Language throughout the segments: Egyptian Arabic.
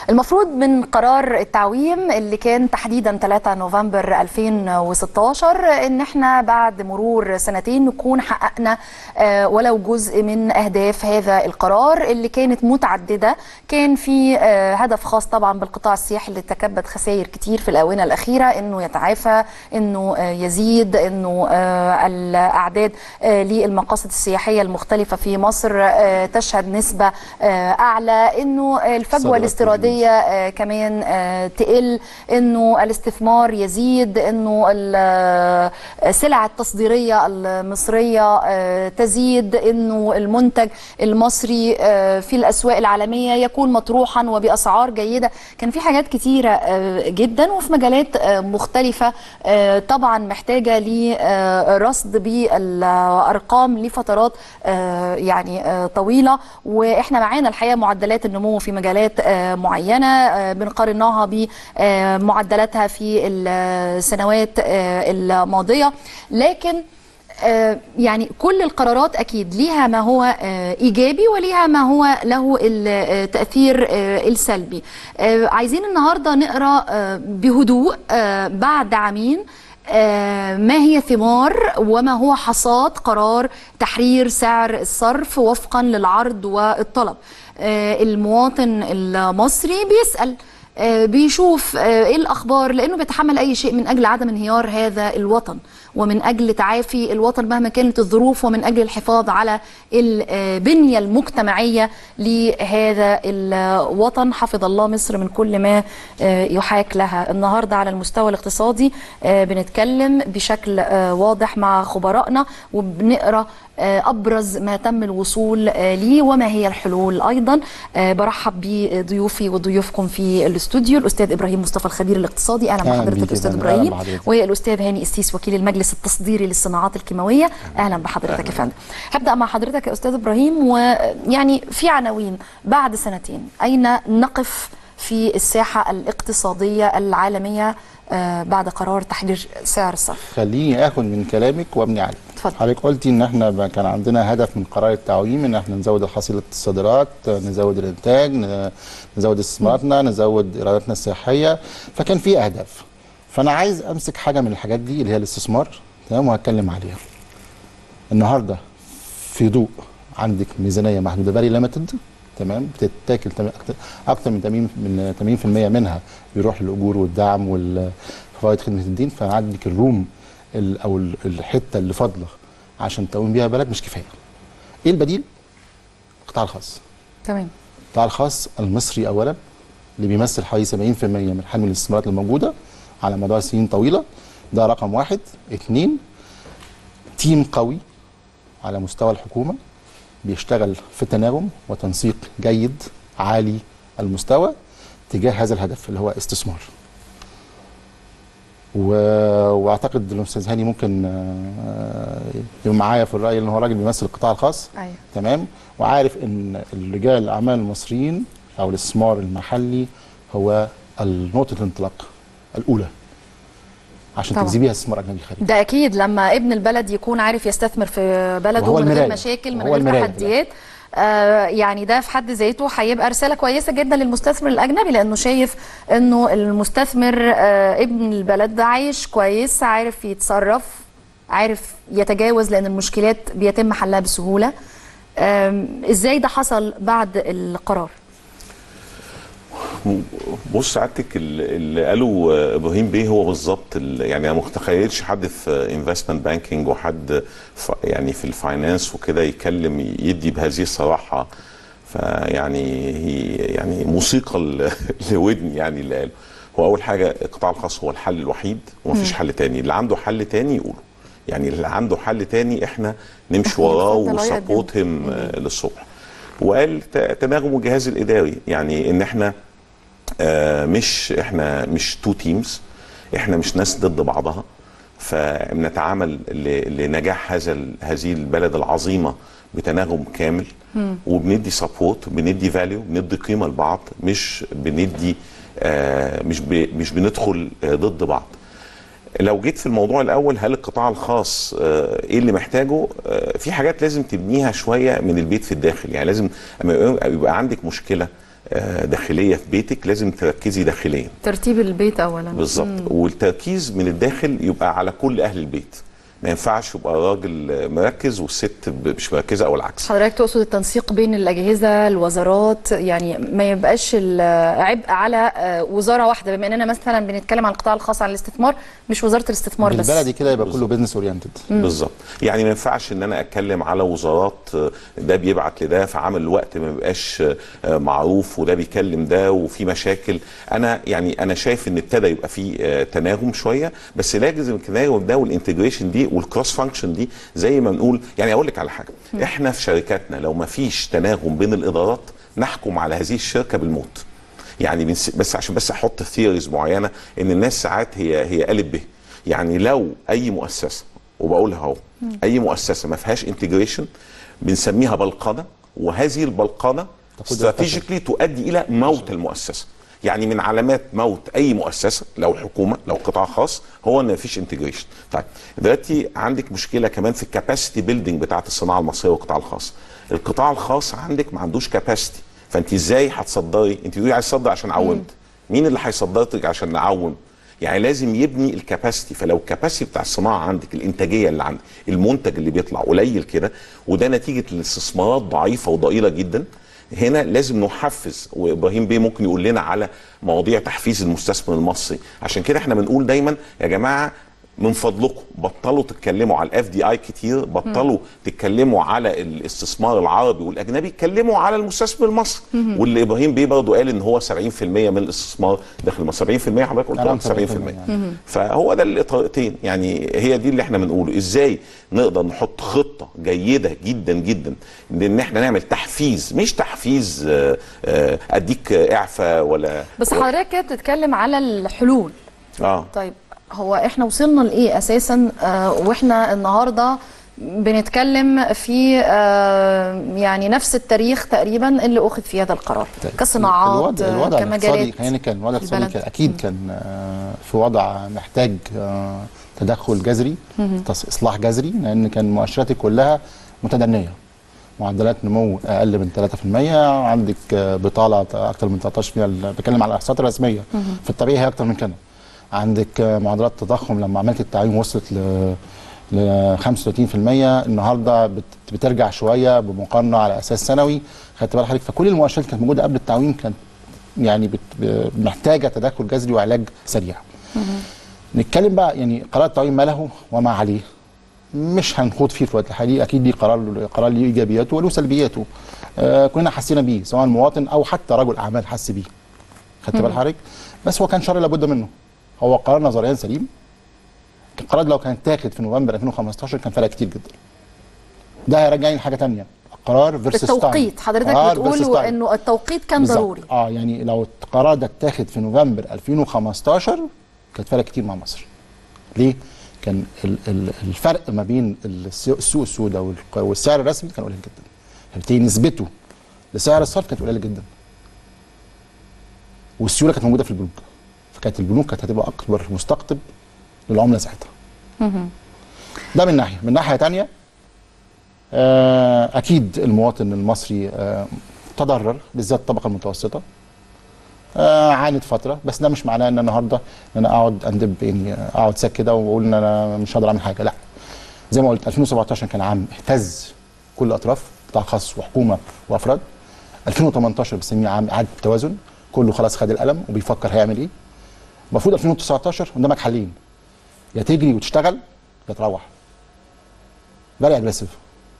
المفروض من قرار التعويم اللي كان تحديدا 3 نوفمبر 2016 ان احنا بعد مرور سنتين نكون حققنا آه، ولو جزء من اهداف هذا القرار اللي كانت متعدده كان في آه، هدف خاص طبعا بالقطاع السياحي اللي تكبد خسائر كتير في الاونه الاخيره انه يتعافى انه آه، يزيد انه آه، الاعداد آه، للمقاصد السياحيه المختلفه في مصر آه، تشهد نسبه آه، اعلى انه الفجوه صادرات الاستيراديه آه، كمان آه، تقل انه الاستثمار يزيد انه ال- السلع التصديريه المصريه آه، تزيد انه المنتج المصري آه، في الاسواق العالميه يكون مطروحا وباسعار جيده كان في حاجات كتيره آه، جدا وفي مجالات آه، مختلفه آه، طبعا محتاجه لرصد بالارقام لفترات آه، يعني آه، طويله واحنا معانا الحقيقه معدلات النمو في مجالات آه، معينه آه، بنقارناها بمعدلاتها في السنوات آه، الماضيه لكن آه، يعني كل القرارات اكيد ليها ما هو آه، ايجابي وليها ما هو له التاثير آه، السلبي آه، عايزين النهارده نقرا آه، بهدوء آه، بعد عامين آه، ما هي ثمار وما هو حصاد قرار تحرير سعر الصرف وفقا للعرض والطلب آه، المواطن المصري بيسأل آه، بيشوف آه، ايه الاخبار لانه بيتحمل اي شيء من اجل عدم انهيار هذا الوطن ومن اجل تعافي الوطن مهما كانت الظروف ومن اجل الحفاظ على البنيه المجتمعيه لهذا الوطن حفظ الله مصر من كل ما آه، يحاك لها النهارده على المستوى الاقتصادي آه، بنتكلم بشكل آه، واضح مع خبرائنا وبنقرا آه، ابرز ما تم الوصول آه، ليه وما هي الحلول ايضا آه، برحب بضيوفي وضيوفكم في الاستوديو الاستاذ ابراهيم مصطفى الخبير الاقتصادي اهلا أهلاً بحضرتك بيك يا استاذ فندم. أهلاً ابراهيم بحضرتك. والاستاذ هاني السيس وكيل المجلس التصديري للصناعات الكيماويه اهلا بحضرتك يا فندم هبدا مع حضرتك يا استاذ ابراهيم ويعني في عناوين بعد سنتين اين نقف في الساحه الاقتصاديه العالميه آه، بعد قرار تحرير سعر الصرف خليني اخد من كلامك وابني عليه اتفضل. حضرتك قلتي ان احنا بقى كان عندنا هدف من قرار التعويم ان احنا نزود حصيله الصادرات نزود الانتاج ن- نزود استثماراتنا نزود ايراداتنا السياحيه فكان في اهداف فانا عايز امسك حاجه من الحاجات دي اللي هي الاستثمار تمام وهتكلم عليها النهارده في ضوء عندك ميزانيه محدوده فالي ليميتد تمام بتتاكل تم- أكتر- اكتر من 80 من 80% منها بيروح للاجور والدعم والفوائد خدمه الدين فعندك الروم ال- او ال- الحته اللي فاضله عشان تقوم بيها بلد مش كفايه. ايه البديل؟ القطاع الخاص. تمام القطاع الخاص المصري اولا اللي بيمثل حوالي 70% من حجم الاستثمارات الموجوده على مدار سنين طويله ده رقم واحد اثنين تيم قوي على مستوى الحكومه بيشتغل في تناغم وتنسيق جيد عالي المستوى تجاه هذا الهدف اللي هو استثمار و... واعتقد الاستاذ هاني ممكن آه، يبقى معايا في الراي ان هو راجل بيمثل القطاع الخاص ايوه تمام وعارف ان رجال الاعمال المصريين او الاستثمار المحلي هو نقطه الانطلاق الاولى عشان طبعا. تجذبيها استثمار اجنبي خارجي ده اكيد لما ابن البلد يكون عارف يستثمر في بلده وهو من غير المراية. مشاكل من وهو غير المراية تحديات آه يعني ده في حد ذاته هيبقى رساله كويسه جدا للمستثمر الاجنبي لانه شايف انه المستثمر آه ابن البلد ده عايش كويس عارف يتصرف عارف يتجاوز لان المشكلات بيتم حلها بسهوله آم، ازاي ده حصل بعد القرار بص سعادتك ال- اللي قاله آه، ابراهيم بيه هو بالظبط ال- يعني انا ما متخيلش حد في انفستمنت بانكينج وحد ف- يعني في الفاينانس وكده يتكلم يدي بهذه الصراحه فيعني هي يعني موسيقى ل- لودني يعني اللي قاله هو اول حاجه القطاع الخاص هو الحل الوحيد ومفيش حل تاني اللي عنده حل تاني يقوله يعني اللي عنده حل تاني احنا نمشي وراه اتفضل، أيوة، وسبورت هيم للصبح وقال ت- تناغم الجهاز الاداري يعني ان احنا آه، مش احنا مش تو تيمز احنا مش ناس ضد بعضها فبنتعامل ل- لنجاح هذا ال- هذه البلد العظيمه بتناغم كامل وبندي سبورت بندي فاليو بندي قيمه لبعض مش بندي آه، مش ب- مش بندخل آه، ضد بعض لو جيت في الموضوع الاول هل القطاع الخاص آه، ايه اللي محتاجه آه، في حاجات لازم تبنيها شويه من البيت في الداخل يعني لازم اما يبقى- يبقى عندك مشكله آه، داخليه في بيتك لازم تركزي داخليا ترتيب البيت اولا بالظبط والتركيز من الداخل يبقى على كل اهل البيت ما ينفعش يبقى الراجل مركز والست ب- مش مركزه او العكس حضرتك تقصد التنسيق بين الاجهزه الوزارات يعني ما يبقاش العبء على آه، وزاره واحده بما اننا مثلا بنتكلم عن القطاع الخاص عن الاستثمار مش وزاره الاستثمار بس بالبلدي كده يبقى كله بزنس اورينتد بالظبط يعني ما ينفعش ان انا اتكلم على وزارات آه، ده بيبعت لده فعامل الوقت ما بيبقاش آه، معروف وده بيكلم ده وفي مشاكل انا يعني انا شايف ان ابتدى يبقى في آه، تناغم شويه بس لازم التناغم ده والانتجريشن دي والكروس فانكشن دي زي ما نقول يعني اقول لك على حاجه احنا في شركاتنا لو ما فيش تناغم بين الادارات نحكم على هذه الشركه بالموت يعني بنس- بس عشان بس احط ثيوريز معينه ان الناس ساعات هي هي قالب به يعني لو اي مؤسسه وبقولها اهو اي مؤسسه ما فيهاش انتجريشن بنسميها بلقنه وهذه البلقنه تقود استراتيجيكلي تؤدي الى موت المؤسسه يعني من علامات موت اي مؤسسه لو حكومه لو قطاع خاص هو ان مفيش انتجريشن طيب دلوقتي عندك مشكله كمان في الكاباسيتي بيلدينج بتاعت الصناعه المصريه والقطاع الخاص القطاع الخاص عندك ما عندوش كاباسيتي فانت ازاي هتصدري انت بتقولي عايز تصدر عشان عومت مين اللي هيصدرك عشان نعوم يعني لازم يبني الكاباسيتي فلو الكاباسيتي بتاع الصناعه عندك الانتاجيه اللي عندك المنتج اللي بيطلع قليل كده وده نتيجه الاستثمارات ضعيفه وضئيله جدا هنا لازم نحفز وابراهيم بيه ممكن يقول لنا على مواضيع تحفيز المستثمر المصري عشان كده احنا بنقول دايما يا جماعه من فضلكم بطلوا تتكلموا على الاف دي اي كتير بطلوا تتكلموا على الاستثمار العربي والاجنبي اتكلموا على المستثمر المصري واللي ابراهيم بيه برضه قال ان هو 70% من الاستثمار داخل مصر 70% حضرتك قلت كلام 70% 70% يعني. فهو ده الطريقتين يعني هي دي اللي احنا بنقوله ازاي نقدر نحط خطه جيده جدا جدا ان احنا نعمل تحفيز مش تحفيز آه، آه، اديك اعفاء ولا بس حضرتك كده بتتكلم على الحلول اه طيب هو احنا وصلنا لايه اساسا آه واحنا النهارده بنتكلم في آه يعني نفس التاريخ تقريبا اللي اخذ في هذا القرار كصناعات الوضع, الوضع آه، الاقتصادي كمجالات خلينا كان الوضع الاقتصادي البلد. كان اكيد كان آه، في وضع محتاج آه، تدخل جذري تص- اصلاح جذري لان كان مؤشراتي كلها متدنيه معدلات نمو اقل من 3% عندك آه، بطاله اكثر من 13% ال- بتكلم على الاحصاءات الرسميه في الطبيعي هي اكثر من كده عندك آه، معدلات التضخم لما عملت التعويم وصلت ل ل 35% النهارده بت- بترجع شويه بمقارنه على اساس سنوي خدت بال حضرتك فكل المؤشرات اللي كانت موجوده قبل التعويم كانت يعني بت ب- محتاجه تدخل جذري وعلاج سريع. نتكلم بقى يعني قرار التعويم ما له وما عليه. مش هنخوض فيه في الوقت الحالي اكيد ليه قرار قرار ليه ايجابياته وله سلبياته. آه كلنا حسينا بيه سواء مواطن او حتى رجل اعمال حس بيه. خدت بال حضرتك؟ بس هو كان شر لابد منه. هو قرار نظريا سليم. القرار لو كان اتاخد في نوفمبر 2015 كان فرق كتير جدا. ده هيرجعني لحاجه ثانيه. قرار فيرسس التوقيت حضرتك بتقول انه التوقيت كان بالظبط. ضروري اه يعني لو القرار ده اتاخد في نوفمبر 2015 كانت فرق كتير مع مصر. ليه؟ كان ال- ال- الفرق ما بين الس- السوق السوداء والق- والسعر الرسمي كان قليل جدا. فبالتالي نسبته لسعر الصرف كانت قليله جدا. والسيوله كانت موجوده في البنوك. فكانت البنوك كانت هتبقى اكبر مستقطب للعمله ساعتها. ده من ناحيه، من ناحيه ثانيه آه، اكيد المواطن المصري آه، تضرر بالذات الطبقه المتوسطه آه، عانت فتره بس ده مش معناه ان النهارده ان انا اقعد اندب يعني اقعد ساكت كده واقول ان انا مش هقدر اعمل حاجه لا زي ما قلت 2017 كان عام اهتز كل الاطراف قطاع خاص وحكومه وافراد 2018 بنسميه عام اعاده التوازن كله خلاص خد القلم وبيفكر هيعمل ايه المفروض 2019 قدامك حلين يا تجري وتشتغل يا تروح فيري اجريسيف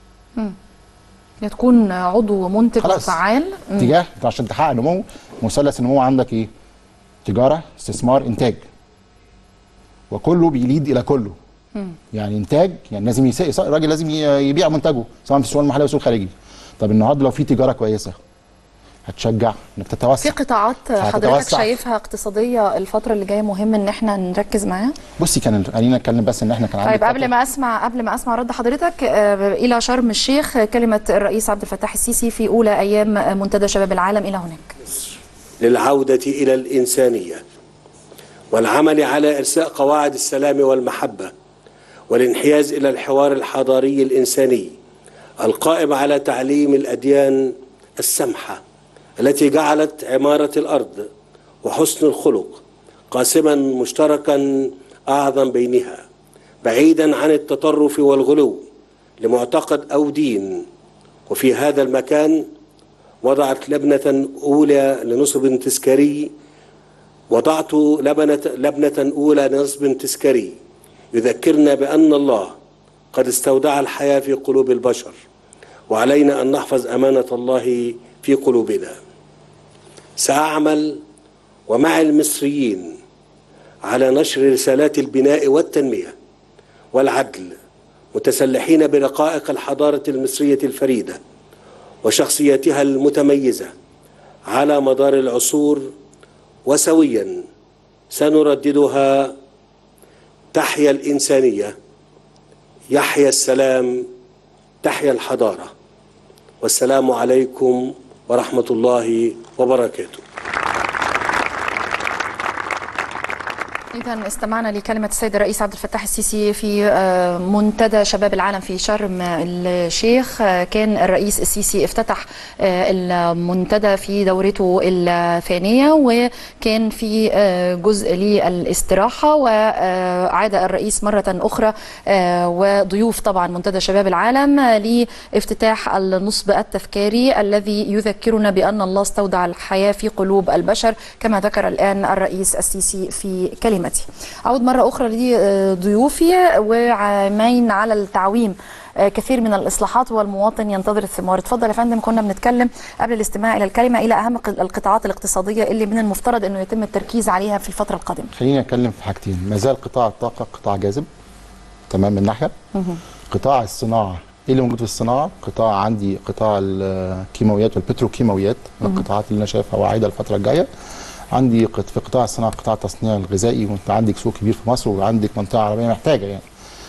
يا تكون عضو منتج خلاص. وفعال مم. اتجاه انت عشان تحقق نمو مثلث النمو عندك ايه؟ تجاره استثمار انتاج وكله بيليد الى كله يعني انتاج يعني لازم يس... يس- الراجل لازم ي- يبيع منتجه سواء في السوق المحلي او السوق الخارجي طب النهارده لو في تجاره كويسه هتشجع انك في تتوسع قطاعات حضرتك هتتوسع. شايفها اقتصاديه الفتره اللي جايه مهم ان احنا نركز معاها بصي كان خلينا نتكلم بس ان احنا كان عندنا طيب قبل ما اسمع قبل ما اسمع رد حضرتك آه، الى شرم الشيخ آه، كلمه الرئيس عبد الفتاح السيسي في اولى ايام آه، منتدى شباب العالم الى هناك للعودة إلى الإنسانية والعمل على إرساء قواعد السلام والمحبة والانحياز إلى الحوار الحضاري الإنساني القائم على تعليم الأديان السمحة التي جعلت عمارة الأرض وحسن الخلق قاسما مشتركا أعظم بينها بعيدا عن التطرف والغلو لمعتقد أو دين وفي هذا المكان وضعت لبنة أولى لنصب تذكاري وضعت لبنة, لبنة أولى لنصب تذكاري يذكرنا بأن الله قد استودع الحياة في قلوب البشر وعلينا أن نحفظ أمانة الله في قلوبنا سأعمل ومع المصريين على نشر رسالات البناء والتنمية والعدل متسلحين برقائق الحضارة المصرية الفريدة وشخصيتها المتميزة على مدار العصور وسويا سنرددها تحيا الإنسانية يحيا السلام تحيا الحضارة والسلام عليكم ورحمة الله وبركاته إذا استمعنا لكلمة السيد الرئيس عبد الفتاح السيسي في آه، منتدى شباب العالم في شرم الشيخ آه، كان الرئيس السيسي افتتح آه، المنتدى في دورته الثانية وكان في آه، جزء للاستراحة وعاد الرئيس مرة أخرى آه، وضيوف طبعا منتدى شباب العالم آه، لافتتاح النصب التذكاري الذي يذكرنا بأن الله استودع الحياة في قلوب البشر كما ذكر الآن الرئيس السيسي في كلمته أعود مرة أخرى لضيوفي وعامين على التعويم آه، كثير من الإصلاحات والمواطن ينتظر الثمار اتفضل يا فندم كنا بنتكلم قبل الاستماع إلى الكلمة إلى أهم ق- القطاعات الاقتصادية اللي من المفترض أنه يتم التركيز عليها في الفترة القادمة خليني اتكلم في حاجتين ما زال قطاع الطاقه قطاع جاذب تمام من ناحيه قطاع الصناعه ايه اللي موجود في الصناعه قطاع عندي قطاع الكيماويات والبتروكيماويات من القطاعات اللي انا شايفها واعده الفتره الجايه عندي قط- في قطاع الصناعه قطاع التصنيع الغذائي وانت عندك سوق كبير في مصر وعندك منطقه عربيه محتاجه يعني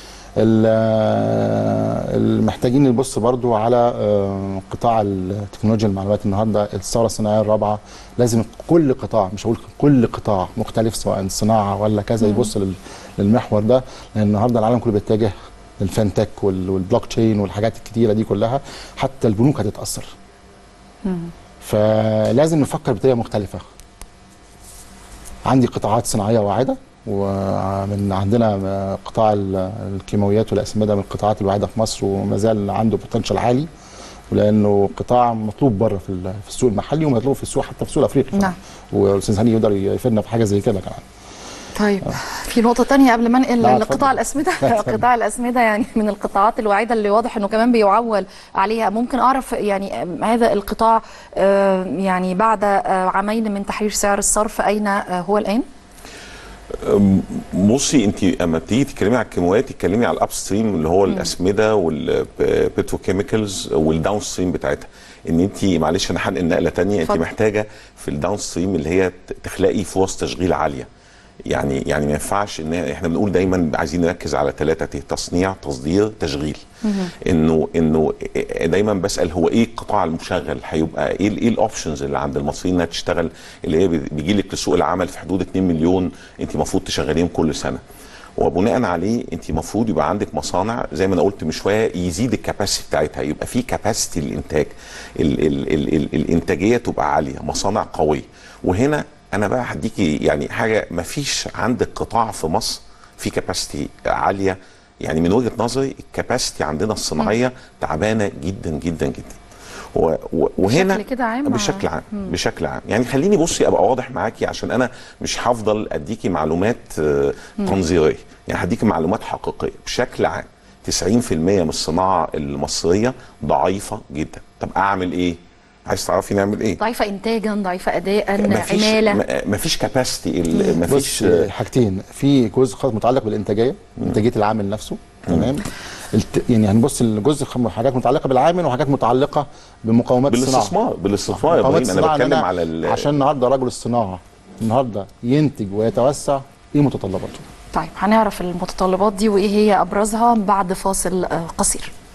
ال- المحتاجين نبص برضو على آه، قطاع التكنولوجيا المعلومات النهارده الثوره الصناعيه الرابعه لازم كل قطاع مش هقول كل قطاع مختلف سواء صناعه ولا كذا يبص لل- للمحور ده لان النهارده العالم كله بيتجه للفنتك وال- والبلوك تشين والحاجات الكتيره دي كلها حتى البنوك هتتاثر فلازم نفكر بطريقه مختلفه عندي قطاعات صناعيه واعده ومن عندنا قطاع ال- الكيماويات والاسمده من القطاعات الواعده في مصر وما زال عنده بوتنشال عالي ولانه قطاع مطلوب بره في ال- في السوق المحلي ومطلوب في السوق حتى في السوق الافريقي نعم. والاستاذ هاني يقدر يفيدنا في حاجه زي كده كمان طيب في نقطة تانية قبل ما انقل لا، لقطاع اتفضل. الأسمدة لا، اتفضل. قطاع الأسمدة يعني من القطاعات الوعيدة اللي واضح انه كمان بيعول عليها ممكن أعرف يعني آم، هذا القطاع آه، يعني بعد آه، عامين من تحرير سعر الصرف أين آه، هو الآن؟ أم، بصي انت اما تيجي تتكلمي على الكيماويات تتكلمي على الاب ستريم اللي هو الاسمده والبتروكيميكالز والداون ستريم بتاعتها ان انت معلش انا هنقل نقله تانية انت اتفضل. محتاجه في الداون ستريم اللي هي ت- تخلقي فرص تشغيل عاليه يعني يعني ما ينفعش ان احنا بنقول دايما عايزين نركز على ثلاثه ت تصنيع تصدير تشغيل انه انه دايما بسال هو ايه القطاع المشغل هيبقى ايه ال- ايه الاوبشنز اللي عند المصريين انها تشتغل اللي هي بيجي لك لسوق العمل في حدود 2 مليون انت المفروض تشغليهم كل سنه وبناء عليه انت المفروض يبقى عندك مصانع زي ما انا قلت من شويه يزيد الكباسيتي بتاعتها يبقى في كباسيتي للانتاج ال ال ال ال الانتاجيه تبقى عاليه مصانع قويه وهنا انا بقى هديكي يعني حاجه ما فيش عندك قطاع في مصر في كباسيتي عاليه يعني من وجهه نظري الكباسيتي عندنا الصناعيه تعبانه جدا جدا جدا و- و- وهنا بشكل كده عام؟ بشكل عام بشكل عام يعني خليني بصي ابقى واضح معاكي عشان انا مش هفضل اديكي معلومات آه، تنظيريه يعني هديكي معلومات حقيقيه بشكل عام 90% من الصناعه المصريه ضعيفه جدا طب اعمل ايه عايز تعرفي نعمل ايه ضعيفة إنتاجا ضعيفة أداء مفيش عمالة ما- مفيش كاباسيتي بص مفيش حاجتين في جزء خاص متعلق بالانتاجيه انتاجيه العامل نفسه تمام الت... يعني هنبص الجزء خ- حاجات متعلقه بالعامل وحاجات متعلقه بمقومات الصناعه بالاستثمار بالاستثمار يا مقومات ابراهيم انا الصناعة إن بتكلم أنا على ال- عشان النهارده رجل الصناعه النهارده ينتج ويتوسع ايه متطلباته طيب هنعرف المتطلبات دي وإيه هي أبرزها بعد فاصل آه، قصير